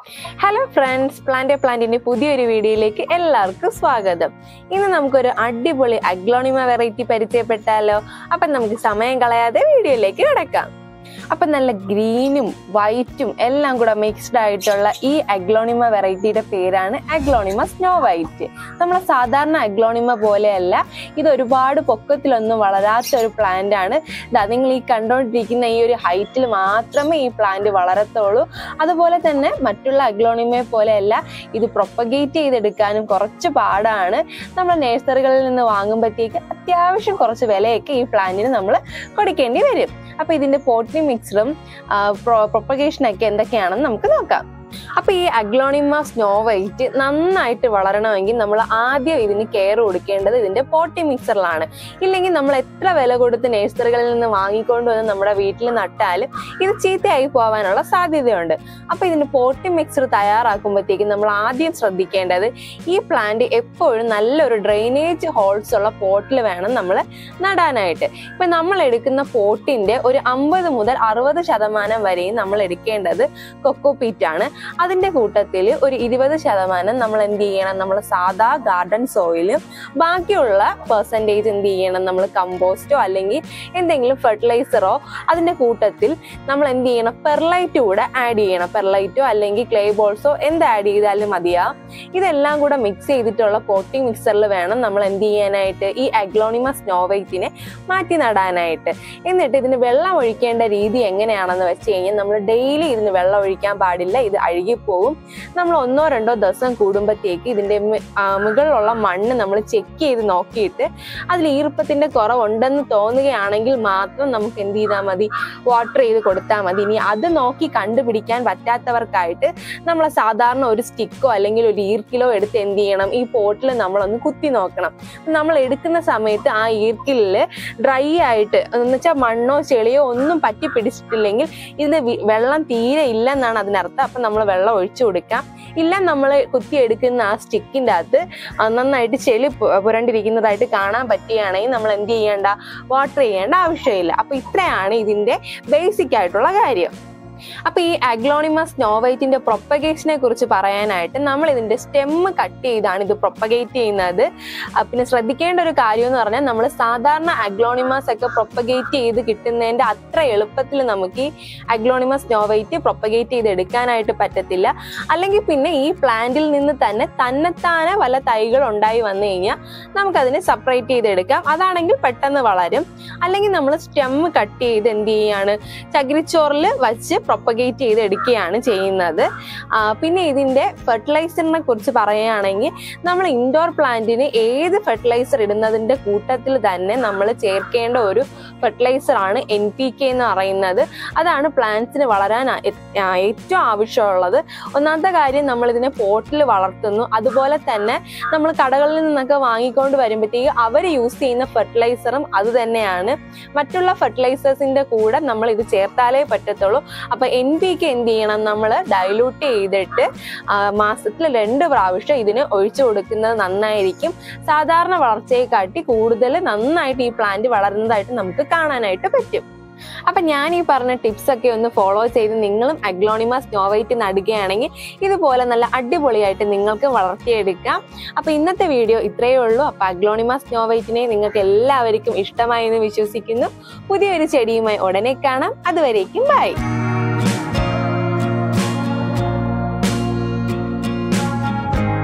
hello friends plant പ്ലാന്റിന്റെ പുതിയൊരു വീഡിയോയിലേക്ക് എല്ലാവർക്കും സ്വാഗതം ഇന്ന് നമുക്കൊരു അടിപൊളി അഗ്ലോണിമ വെറൈറ്റി പരിചയപ്പെട്ടാലോ അപ്പം നമുക്ക് സമയം കളയാതെ വീഡിയോയിലേക്ക് കിടക്കാം അപ്പം നല്ല ഗ്രീനും വൈറ്റും എല്ലാം കൂടെ മിക്സ്ഡ് ആയിട്ടുള്ള ഈ അഗ്ലോണിമ വെറൈറ്റിയുടെ പേരാണ് അഗ്ലോണിമ സ്നോ വൈറ്റ് നമ്മളെ സാധാരണ അഗ്ലോണിമ പോലെയല്ല ഇത് ഒരുപാട് പൊക്കത്തിലൊന്നും വളരാത്ത ഒരു പ്ലാന്റ് ആണ് ദാ നിങ്ങൾ ഈ കണ്ടുകൊണ്ടിരിക്കുന്ന ഈ ഒരു ഹൈറ്റിൽ മാത്രമേ ഈ പ്ലാന്റ് വളരത്തുള്ളൂ അതുപോലെ തന്നെ മറ്റുള്ള അഗ്ലോണിമയെ പോലെയല്ല ഇത് പ്രൊപ്പഗേറ്റ് ചെയ്തെടുക്കാനും കുറച്ച് പാടാണ് നമ്മൾ നഴ്സറികളിൽ നിന്ന് വാങ്ങുമ്പോഴത്തേക്ക് അത്യാവശ്യം കുറച്ച് വിലയൊക്കെ ഈ പ്ലാന്റിന് നമ്മൾ കൊടുക്കേണ്ടി വരും അപ്പൊ ഇതിന്റെ പോട്ടിംഗ് മിക്സറും പ്രൊപ്പഗേഷനൊക്കെ എന്തൊക്കെയാണെന്ന് നമുക്ക് നോക്കാം അപ്പൊ ഈ അഗ്ലോണിമ സ്നോ വൈറ്റ് നന്നായിട്ട് വളരണമെങ്കിൽ നമ്മൾ ആദ്യം ഇതിന് കെയർ കൊടുക്കേണ്ടത് ഇതിന്റെ പോട്ടി മിക്സറിലാണ് ഇല്ലെങ്കിൽ നമ്മൾ എത്ര വില കൊടുത്ത് നഴ്സറികളിൽ നിന്ന് വാങ്ങിക്കൊണ്ട് വന്ന് നമ്മുടെ വീട്ടിൽ നട്ടാലും ഇത് ചീത്തയായി പോകാനുള്ള സാധ്യതയുണ്ട് അപ്പൊ ഇതിന്റെ പോട്ടി മിക്സർ തയ്യാറാക്കുമ്പോഴത്തേക്കും നമ്മൾ ആദ്യം ശ്രദ്ധിക്കേണ്ടത് ഈ പ്ലാന്റ് എപ്പോഴും നല്ലൊരു ഡ്രെയിനേജ് ഹോൾസ് ഉള്ള പോട്ടിൽ വേണം നമ്മൾ നടാനായിട്ട് ഇപ്പൊ നമ്മൾ എടുക്കുന്ന പോട്ടിന്റെ ഒരു അമ്പത് മുതൽ അറുപത് ശതമാനം വരെയും നമ്മൾ എടുക്കേണ്ടത് കൊക്കോപീറ്റ് ആണ് അതിന്റെ കൂട്ടത്തിൽ ഒരു ഇരുപത് ശതമാനം നമ്മൾ എന്ത് ചെയ്യണം നമ്മൾ സാധാ ഗാർഡൻ സോയിലും ബാക്കിയുള്ള പെർസെൻറ്റേജ് എന്ത് ചെയ്യണം നമ്മൾ കമ്പോസ്റ്റോ അല്ലെങ്കിൽ എന്തെങ്കിലും ഫെർട്ടിലൈസറോ അതിന്റെ കൂട്ടത്തിൽ നമ്മൾ എന്ത് ചെയ്യണം പെർലൈറ്റ് കൂടെ ആഡ് ചെയ്യണം പെർലൈറ്റോ അല്ലെങ്കിൽ ക്ലേ ബോൾസോ എന്ത് ആഡ് ചെയ്താലും മതിയാവും ഇതെല്ലാം കൂടെ മിക്സ് ചെയ്തിട്ടുള്ള പോട്ടിംഗ് മിക്സറിൽ വേണം നമ്മൾ എന്ത് ചെയ്യാനായിട്ട് ഈ അഗ്ലോണിമ സ്നോവൈറ്റിനെ മാറ്റി നടാനായിട്ട് എന്നിട്ട് ഇതിന് വെള്ളം ഒഴിക്കേണ്ട രീതി എങ്ങനെയാണെന്ന് വെച്ച് കഴിഞ്ഞാൽ നമ്മൾ ഡെയിലി ഇതിന് വെള്ളം ഒഴിക്കാൻ പാടില്ല ഇത് അഴുകിപ്പോവും നമ്മൾ ഒന്നോ രണ്ടോ ദിവസം കൂടുമ്പോഴത്തേക്ക് ഇതിന്റെ മി- ആ, മുകളിലുള്ള മണ്ണ് നമ്മൾ ചെക്ക് ചെയ്ത് നോക്കിയിട്ട് അതിൽ ഈർപ്പത്തിന്റെ കുറവുണ്ടെന്ന് തോന്നുകയാണെങ്കിൽ മാത്രം നമുക്ക് എന്ത് ചെയ്താൽ മതി വാട്ടർ ചെയ്ത് കൊടുത്താൽ മതി ഇനി അത് നോക്കി കണ്ടുപിടിക്കാൻ പറ്റാത്തവർക്കായിട്ട് നമ്മൾ സാധാരണ ഒരു സ്റ്റിക്കോ അല്ലെങ്കിൽ ഒരു ഈർക്കിലോ എടുത്ത് എന്ത് ചെയ്യണം ഈ പോട്ടിൽ നമ്മളൊന്ന് കുത്തി നോക്കണം നമ്മൾ എടുക്കുന്ന സമയത്ത് ആ ഈർക്കിലിൽ ഡ്രൈ ആയിട്ട് എന്ന് വെച്ചാൽ മണ്ണോ ചെളിയോ ഒന്നും പറ്റി പിടിച്ചിട്ടില്ലെങ്കിൽ ഇതിന് വി- വെള്ളം തീരെ ഇല്ലെന്നാണ് അതിനർത്ഥം അപ്പം നമ്മൾ വെള്ളം ഒഴിച്ചു കൊടുക്കാം ഇല്ല നമ്മൾ കുത്തിയെടുക്കുന്ന ആ സ്റ്റിക്കിൻ്റെ അകത്ത് ആ നന്നായിട്ട് ചെളി പു- പുരണ്ടിരിക്കുന്നതായിട്ട് കാണാൻ പറ്റുകയാണെങ്കിൽ നമ്മൾ എന്ത് ചെയ്യേണ്ട വാട്ടർ ചെയ്യേണ്ട ആവശ്യമില്ല അപ്പൊ ഇത്രയാണ് ഇതിന്റെ ബേസിക് ആയിട്ടുള്ള കാര്യം അപ്പൊ ഈ അഗ്ലോണിമ സ്നോവൈറ്റിന്റെ പ്രൊപ്പഗേഷനെ കുറിച്ച് പറയാനായിട്ട് നമ്മൾ ഇതിന്റെ സ്റ്റെമ്മ് കട്ട് ചെയ്താണ് ഇത് പ്രൊപ്പഗേറ്റ് ചെയ്യുന്നത് ആ, പിന്നെ ശ്രദ്ധിക്കേണ്ട ഒരു കാര്യം എന്ന് പറഞ്ഞാൽ നമ്മൾ സാധാരണ അഗ്ലോണിമസ് ഒക്കെ പ്രൊപ്പഗേറ്റ് ചെയ്ത് കിട്ടുന്നതിന്റെ അത്ര എളുപ്പത്തിൽ നമുക്ക് ഈ അഗ്ലോണിമ സ്നോവൈറ്റ് പ്രൊപ്പഗേറ്റ് ചെയ്ത് എടുക്കാനായിട്ട് പറ്റത്തില്ല അല്ലെങ്കിൽ പിന്നെ ഈ പ്ലാന്റിൽ നിന്ന് തന്നെ തന്നെത്താനെ വല്ല തൈകൾ ഉണ്ടായി വന്നു കഴിഞ്ഞാൽ നമുക്കതിനെ സെപ്പറേറ്റ് ചെയ്തെടുക്കാം അതാണെങ്കിൽ പെട്ടെന്ന് വളരും അല്ലെങ്കിൽ നമ്മൾ സ്റ്റെമ്മ് കട്ട് ചെയ്ത് എന്ത് ചെയ്യാണ് ചകിരിച്ചോറിൽ വച്ച് പ്രൊപ്പഗേറ്റ് ചെയ്ത് എടുക്കുകയാണ് ചെയ്യുന്നത് ആ, പിന്നെ ഇതിന്റെ ഫെർട്ടിലൈസറിനെ കുറിച്ച് പറയുകയാണെങ്കിൽ നമ്മൾ ഇൻഡോർ പ്ലാന്റിന് ഏത് ഫെർട്ടിലൈസർ ഇടുന്നതിന്റെ കൂട്ടത്തിൽ തന്നെ നമ്മൾ ചേർക്കേണ്ട ഒരു ഫെർട്ടിലൈസർ ആണ് എൻ പി കെ എന്ന് പറയുന്നത് അതാണ് പ്ലാന്റ്സിന് വളരാൻ ആ- എ- ആ, ഏറ്റവും ആവശ്യമുള്ളത് ഒന്നാമത്തെ കാര്യം നമ്മൾ ഇതിനെ പോട്ടിൽ വളർത്തുന്നു അതുപോലെ തന്നെ നമ്മൾ കടകളിൽ നിന്നൊക്കെ വാങ്ങിക്കൊണ്ട് വരുമ്പോഴത്തേക്ക് അവർ യൂസ് ചെയ്യുന്ന ഫെർട്ടിലൈസറും അത് തന്നെയാണ് മറ്റുള്ള ഫെർട്ടിലൈസേഴ്സിന്റെ കൂടെ നമ്മൾ ഇത് ചേർത്താലേ പറ്റത്തുള്ളൂ അപ്പൊ എൻ പി കെ എന്ത് ചെയ്യണം നമ്മൾ ഡൈലൂട്ട് ചെയ്തിട്ട് ആ, മാസത്തിൽ രണ്ട് പ്രാവശ്യം ഇതിന് ഒഴിച്ചു കൊടുക്കുന്നത് നന്നായിരിക്കും സാധാരണ വളർച്ചയെ കാട്ടി കൂടുതൽ നന്നായിട്ട് ഈ പ്ലാന്റ് വളരുന്നതായിട്ട് നമുക്ക് കാണാനായിട്ട് പറ്റും അപ്പൊ ഞാൻ ഈ പറഞ്ഞ ടിപ്സ് ഒക്കെ ഒന്ന് ഫോളോ ചെയ്ത് നിങ്ങളും അഗ്ലോണിമ സ്നോവൈറ്റ് നടുകയാണെങ്കിൽ ഇതുപോലെ നല്ല അടിപൊളിയായിട്ട് നിങ്ങൾക്ക് വളർത്തിയെടുക്കാം അപ്പൊ ഇന്നത്തെ വീഡിയോ ഇത്രയേ ഉള്ളൂ അപ്പൊ അഗ്ലോണിമ സ്നോവൈറ്റിനെ നിങ്ങൾക്ക് എല്ലാവർക്കും ഇഷ്ടമായി എന്ന് വിശ്വസിക്കുന്നു പുതിയൊരു ചെടിയുമായി ഉടനെ കാണാം അതുവരേക്കും ബൈ